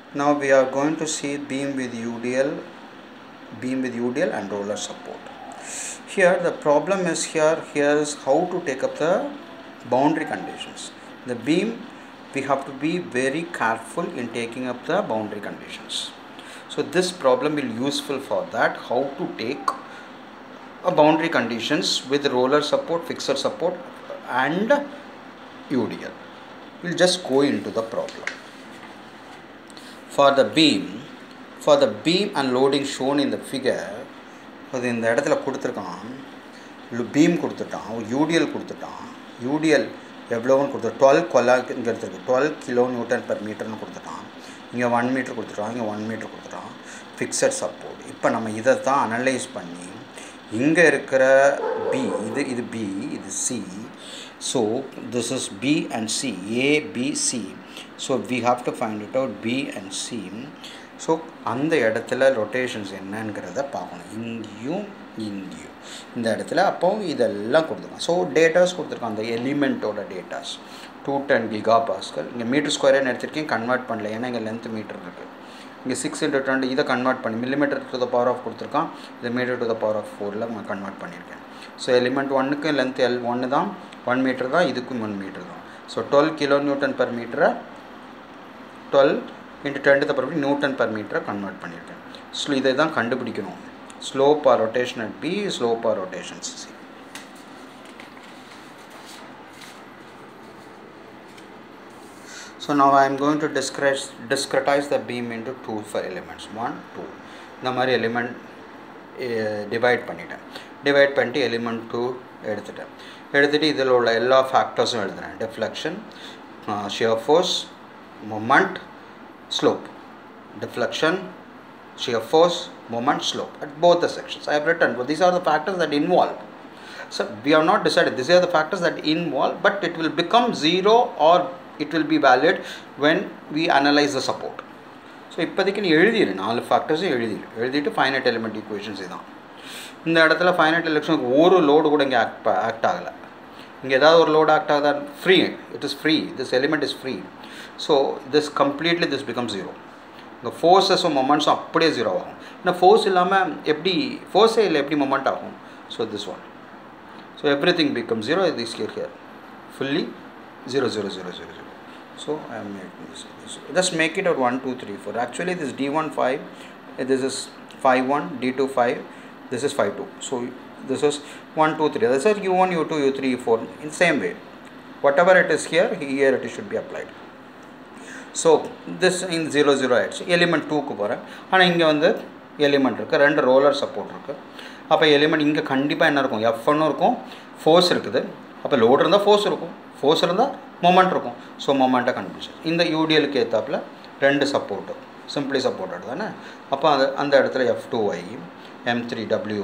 now we are going to see beam with UDL beam with UDL and roller support here the problem is here here is how to take up the boundary conditions the beam we have to be very careful in taking up the boundary conditions so this problem will useful for that how to take a boundary conditions with roller support fixer support and UDL we'll just go into the problem for the beam for the beam and loading shown in the figure அது இந்த இடத்துல கொடுத்துருக்கான் beam கொடுத்துட்டான் UTL கொடுத்துட்டான் UTL எவ்வளோன்னு கொடுத்து twelve கொலா இங்கே எடுத்துருக்கு டுவெல் கிலோ நியூட்டன் பெர் மீட்டர்னு கொடுத்துட்டான் இங்கே ஒன் மீட்டர் கொடுத்துட்டான் இங்கே ஒன் மீட்டர் கொடுத்துட்டான் ஃபிக்ஸட் சப்போர்ட் இப்போ நம்ம இதை தான் அனலைஸ் பண்ணி இங்கே இருக்கிற பி இது இது பி இது C so this is B and C A B C so we have to find it out B and C so அந்த இடத்துல ரொட்டேஷன்ஸ் என்னங்கிறத பார்க்கணும் இங்கேயும் இங்கேயும் இந்த இடத்துல அப்போ இதெல்லாம் கொடுத்துருக்கான் ஸோ டேட்டாஸ் கொடுத்துருக்கான் அந்த எலிமெண்ட்டோட datas two ten giga pascal இங்கே மீட்டர் ஸ்கொயர்னு எடுத்திருக்கேன் கன்வெர்ட் பண்ணல ஏன்னா இங்கே லென்த் மீட்டர் இருக்குது இங்கே சிக்ஸ் இன்ட்டு டுவெண்ட்டி இதை கன்வெர்ட் பண்ணி millimetre to the power of கொடுத்துருக்கான் இதை metre to the power of ஃபோரில் நான் கன்வெர்ட் பண்ணியிருக்கேன் ஸோ எலிமெண்ட் ஒன்றுக்கு லென்த் எல் ஒன்று தான் ஒன் மீட்டர் தான் இதுக்கும் ஒன் மீட்டர் தான் so twelve kilo newton per மீட்டரை twelve into ten the power newton per மீட்டரை கன்வெர்ட் பண்ணியிருக்கேன் ஸோ இதை தான் கண்டுபிடிக்கணும் slope or rotation at B slope or rotation C So now I am going to discretize, discretize the beam into two for elements. One, two. இந்த மாதிரி element divide பண்ணிட்டேன் divide பண்ணிட்டு element two எடுத்துட்டேன் எடுத்துகிட்டு இதில் உள்ள எல்லா ஃபேக்டர்ஸும் எழுதுறேன் deflection shear force moment slope deflection, shear force, moment, slope at both the sections. I have written, but these are the factors that involve. So we have not decided, these are the factors that involve, but it will become zero or it will be valid when we analyze the support. So இப்போதைக்கு நீ எழுதிடு நாலு ஃபேக்டர்ஸும் எழுதிடு எழுதிட்டு finite element equations இதான் இந்த இடத்துல finite எலெக்ஷனுக்கு ஒரு load கூட இங்கே ஆக்ட் ஆக்ட் ஆகலை இங்கே ஏதாவது ஒரு லோடு ஆக்ட் ஆகுதா free it is free this element is free so this completely this become zero இந்த ஃபோர்ஸஸும் மொமெண்ட்ஸும் அப்படியே ஜீரோ ஆகும் ஏன்னா ஃபோர்ஸ் இல்லாமல் எப்படி ஃபோர்ஸே இல்லை எப்படி மொமெண்ட் ஆகும் so this one so everything become zero this here here fully zero zero zero zero zero so I am making this, this just make it out 1 2 3 4 actually this d1 5 this is 5 1 d2 5 this is 5 2 so this is 1 2 3 this is u1 u2 u3 u4 in same way whatever it is here here it should be applied so this in zero zero ஆகிடுச்சு element டூக்கு போகிறேன் ஆனால் இங்கே வந்து element இருக்குது ரெண்டு roller support இருக்குது அப்போ எலிமெண்ட் இங்கே கண்டிப்பாக என்ன இருக்கும் எஃப் ஒன்னும் இருக்கும் ஃபோர்ஸ் இருக்குது அப்போ லோடு இருந்தால் ஃபோர்ஸ் இருக்கும் ஃபோர்ஸ் இருந்தால் மொமெண்ட் இருக்கும் ஸோ மொமெண்ட்டை கண்டுபிடிச்சு இந்த யூடிஎலுக்கு ஏற்றாப்புல ரெண்டு சப்போர்ட்டு சிம்பிளி சப்போர்ட்டட் தானே அப்போ அது அந்த இடத்துல F two Y M three W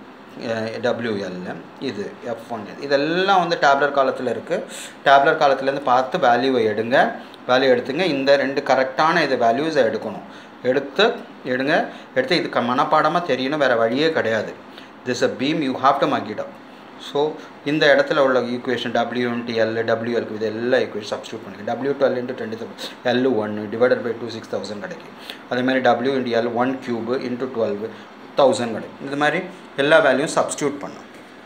WL இது எஃப் ஒன் இதெல்லாம் வந்து டேப்லர் காலத்தில் இருக்குது டேப்லர் காலத்துலேருந்து பார்த்து வேல்யூவை எடுங்க வேல்யூ எடுத்துங்க இந்த ரெண்டு கரெக்டான இது வேல்யூஸை எடுக்கணும் எடுத்து எடுங்க எடுத்து இது மனப்பாடமாக தெரியணும் வேறு வழியே கிடையாது this a beam you have to mug it up so இந்த இடத்துல உள்ள ஈக்குவேஷன் டபிள்யூ இன்ட்டு எல் டபிள்யூஎல்க்கு இது எல்லா ஈக்குவேஷன் சப்ஸ்டியூட் பண்ணிக்க W twelve into twenty L ஒன்று divided by two six thousand கிடைக்கும் அதேமாதிரி W into L one cube into twelve thousand கிடைக்கும் இந்த மாதிரி எல்லா வேல்யூவும் சப்ஸ்டியூட் பண்ணும்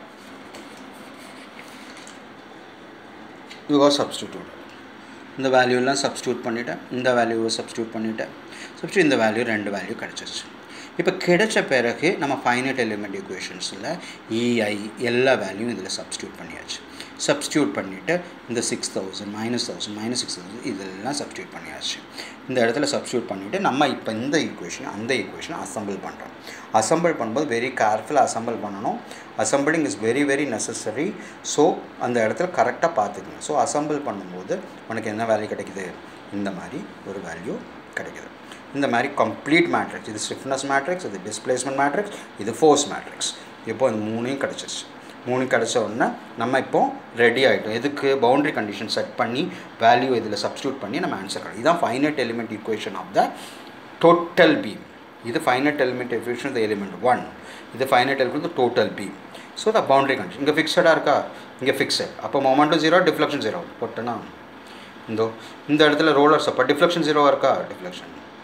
யூ ஆர் சப்ஸ்டியூட் இந்த வேல்யூலாம் சப்ஸ்டியூட் பண்ணிவிட்டேன் இந்த வேல்யூவை சப்ஸ்டியூட் பண்ணிவிட்டேன் சப்ஸ்டியூட் இந்த வேல்யூ ரெண்டு வேல்யூ கிடச்சிருச்சு இப்போ கிடைச்ச பிறகு நம்ம ஃபைனட் எலிமெண்ட் ஈக்குவேஷன்ஸில் இஐ எல்லா வேல்யூவும் இதில் சப்ஸ்டியூட் பண்ணியாச்சு சப்ஸ்டியூட் பண்ணிவிட்டு இந்த six thousand minus thousand minus six thousand இதெல்லாம் சப்ஸ்டியூட் பண்ணியாச்சு இந்த இடத்துல சப்ஸ்டியூட் பண்ணிவிட்டு நம்ம இப்போ இந்த ஈக்குவேஷன் அந்த ஈக்குவேஷனை அசம்பிள் பண்ணுறோம் அசம்பிள் பண்ணும்போது வெரி கேர்ஃபுல்லாக அசம்பிள் பண்ணணும் assembling is very very necessary so அந்த இடத்துல கரெக்டாக பார்த்துக்கணும் ஸோ அசம்பிள் பண்ணும்போது உனக்கு என்ன வேல்யூ கிடைக்குது இந்த மாதிரி ஒரு வேல்யூ கிடைக்குது இந்த மாதிரி கம்ப்ளீட் மேட்ரிக்ஸ் இது ஸ்டிஃப்னஸ் மேட்ரிக்ஸ் இது டிஸ்பிளேஸ்மெண்ட் மேட்ரிக்ஸ் இது ஃபோர்ஸ் மேட்ரிக்ஸ் இப்போ இந்த மூணையும் கிடச்சிருச்சு மூணு கிடச்ச உடனே நம்ம இப்போ ரெடி ஆகிட்டோம் எதுக்கு பவுண்டரி கண்டிஷன் செட் பண்ணி வேல்யூ இதில் சப்ஸ்டியூட் பண்ணி நம்ம ஆன்சர் கிடைக்கும் இதுதான் finite element equation of the total beam இது finite element equation the element one இது finite element total beam so the boundary condition இங்கே ஃபிக்ஸடாக இருக்கா இங்கே ஃபிக்ஸட் அப்போ மொமெண்ட்டும் ஜீரோ டிஃப்ளெக்ஷன் ஜீரோ போட்டேன்னா இந்த இந்த இடத்துல ரோலர்ஸ் அப்போ டிஃப்ளெக்ஷன் ஜீரோவாக இருக்கா டிஃப்ளெக்ஷன்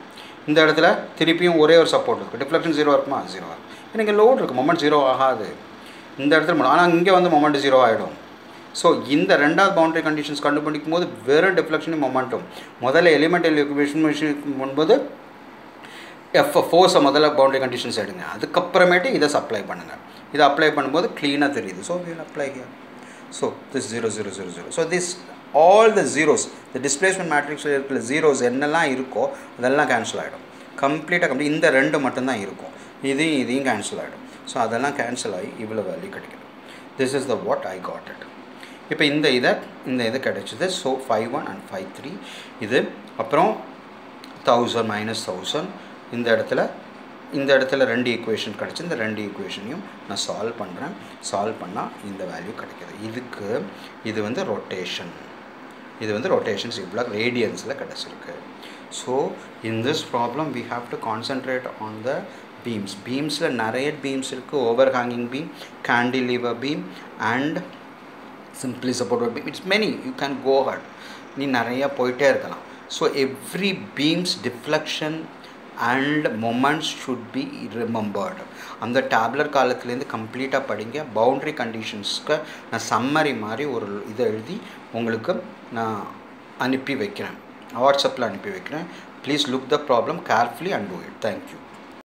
இந்த இடத்துல திருப்பியும் ஒரே ஒரு சப்போர்ட் இருக்குது டிஃப்ளெக்ஷன் ஜீரோ இருக்குமா ஜீரோ இருக்கும் எனக்கு லோட் இருக்குது மொமெண்ட் ஜீரோ ஆகாது இந்த இடத்துல ஆனால் இங்கே வந்து மொமெண்ட் ஜீரோ ஆகிடும் ஸோ இந்த ரெண்டாவது பவுண்டரி கண்டிஷன்ஸ் கண்டுபிடிக்கும் போது வெறும் டிஃப்ளெக்ஷன் மொமெண்ட்டும் முதல்ல எலிமெண்டல் எக்வேஷன் முன்போது எஃப் ஃபோர்ஸை முதல்ல பவுண்டரி கண்டிஷன்ஸ் எடுங்க அதுக்கப்புறமேட்டு இதை சப்ளை பண்ணுங்கள் இதை அப்ளை பண்ணும்போது க்ளீனாக தெரியுது so will apply here so this zero zero zero zero so this all the zeros the displacement மேட்ரிக்ஸில் இருக்கிற ஜீரோஸ் என்னெல்லாம் இருக்கோ அதெல்லாம் கேன்சல் ஆகிடும் கம்ப்ளீட்டாக கம்ப்ளீட் இந்த ரெண்டு மட்டும்தான் இருக்கும் இதையும் இதையும் கேன்சல் ஆகிடும் ஸோ அதெல்லாம் கேன்சல் ஆகி இவ்வளோ வேல்யூ கிடைக்கும் this is the what I got it இப்போ இந்த இதை இந்த இது கிடச்சிது so five one and five three இது அப்புறம் தௌசண்ட் மைனஸ் தௌசண்ட் இந்த இடத்துல இந்த இடத்துல ரெண்டு ஈக்குவேஷன் கிடச்சி இந்த ரெண்டு ஈக்குவேஷனையும் நான் சால்வ் பண்ணுறேன் சால்வ் பண்ணால் இந்த வேல்யூ கிடைக்கிது இதுக்கு இது வந்து ரொட்டேஷன் இது வந்து ரொட்டேஷன்ஸ் இவ்வளோ ரேடியன்ஸில் கிடச்சிருக்கு so in this problem we have to concentrate on the beams பீம்ஸில் நிறைய பீம்ஸ் இருக்குது overhanging beam cantilever beam and simply support beam it's many you can go ahead நீ நிறையா போயிட்டே இருக்கலாம் so every beams deflection and moments should be remembered அந்த டேப்லர் காலத்துலேருந்து கம்ப்ளீட்டாக படிங்க பவுண்ட்ரி கண்டிஷன்ஸ்க்கு நான் சம்மரி மாதிரி ஒரு இதை எழுதி உங்களுக்கு நான் அனுப்பி வைக்கிறேன் வாட்ஸ்அப்பில் அனுப்பி வைக்கிறேன் please look the problem carefully and do it thank you